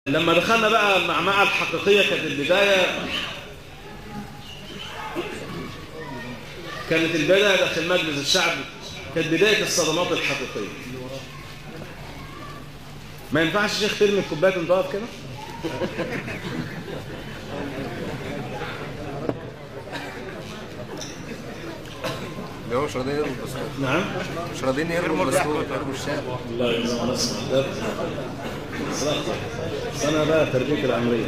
لما دخلنا بقى المعمعة الحقيقية كانت البداية كانت البداية داخل مجلس الشعب كانت بداية الصدمات الحقيقية ما ينفعش شيخ ترمي الكوبايات وانت واقف كده اللي هو مش راضيين يرموا البسكوت نعم مش راضيين يرموا البسكوت يرموا الشاي الله يجزاهم نسمع ده صراحة بس انا بقى تربيتي العمرية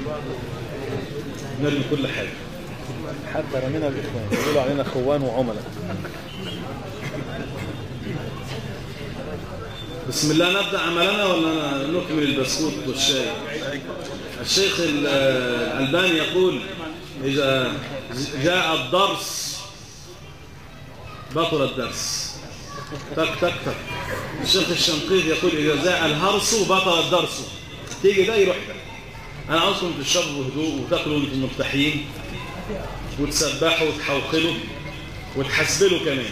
نرمي كل حاجة حتى رمينا الاخوان يقولوا علينا خوان وعملاء بسم الله نبدأ عملنا ولا نكمل البسكوت والشاي الشيخ ال- الألباني يقول إذا جاء الدرس بطل الدرس تك تك تك الشيخ الشنقيطي يقول إذا جاء الهرس بطل الدرس تيجي ده يروح ده أنا عاوزكم تشربوا بهدوء وتاكلوا وانتم مرتاحين وتسبحوا وتحوقلوا وتحسبلوا كمان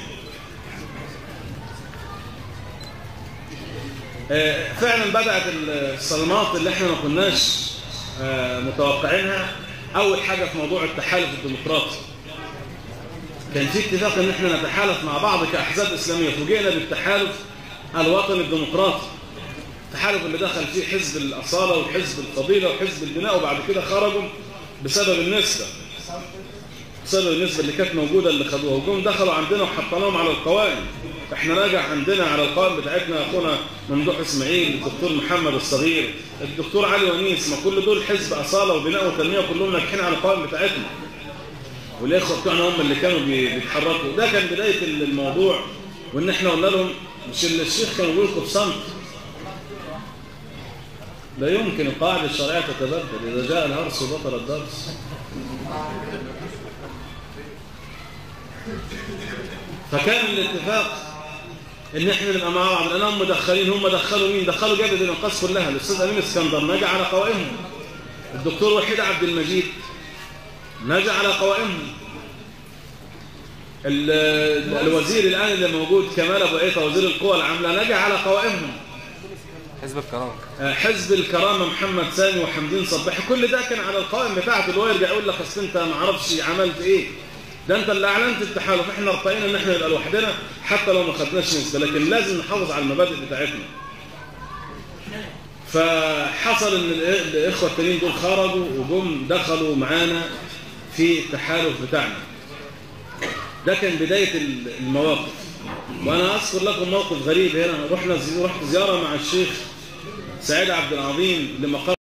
آه، فعلا بدأت الصدمات اللي احنا ما كناش آه، متوقعينها أول حاجة في موضوع التحالف الديمقراطي كان في اتفاق ان احنا نتحالف مع بعض كأحزاب إسلامية فوجئنا بالتحالف الوطني الديمقراطي التحالف اللي دخل فيه حزب الأصالة وحزب الفضيلة وحزب البناء وبعد كده خرجوا بسبب النسبة بسبب النسبة اللي كانت موجودة اللي خدوها وجم دخلوا عندنا وحطناهم على القوائم احنا راجع عندنا على القائم بتاعتنا اخونا ممدوح اسماعيل الدكتور محمد الصغير الدكتور علي ونيس ما كل دول حزب اصاله وبناء وتنميه كلهم ناجحين على القائم بتاعتنا والاخوه بتوعنا هم اللي كانوا بي- بيتحركوا ده كان بدايه الموضوع وان احنا قلنا لهم مش اللي الشيخ كان بيقول لكم بصمت لا يمكن القاعده الشرعيه تتبدل اذا جاء الهرس بطل الدرس فكان الاتفاق ان احنا نبقى مع بعض لان هم مدخلين هم دخلوا مين دخلوا جبهه الانقاذ كلها الاستاذ امين اسكندر نجا على قوائمهم الدكتور وحيد عبد المجيد نجا على قوائمهم ال- الوزير الان اللي موجود كمال ابو عيطه وزير القوى العامله نجا على قوائمهم حزب الكرامة آه، حزب الكرامه محمد سامي وحمدين صباحي كل ده كان على القائم بتاعته اللي هو يرجع يقول لك اصل انت ما اعرفش عملت ايه ده انت اللي اعلنت التحالف احنا ارتقينا ان احنا نبقى لوحدنا حتى لو ما خدناش نسبه لكن لازم نحافظ على المبادئ بتاعتنا فحصل ان الإ- الاخوه التانيين دول خرجوا وجم دخلوا معانا في التحالف بتاعنا ده كان بدايه ال- المواقف وانا اذكر لكم موقف غريب هنا رحنا زي- رحت زياره مع الشيخ سعيد عبد العظيم لمقر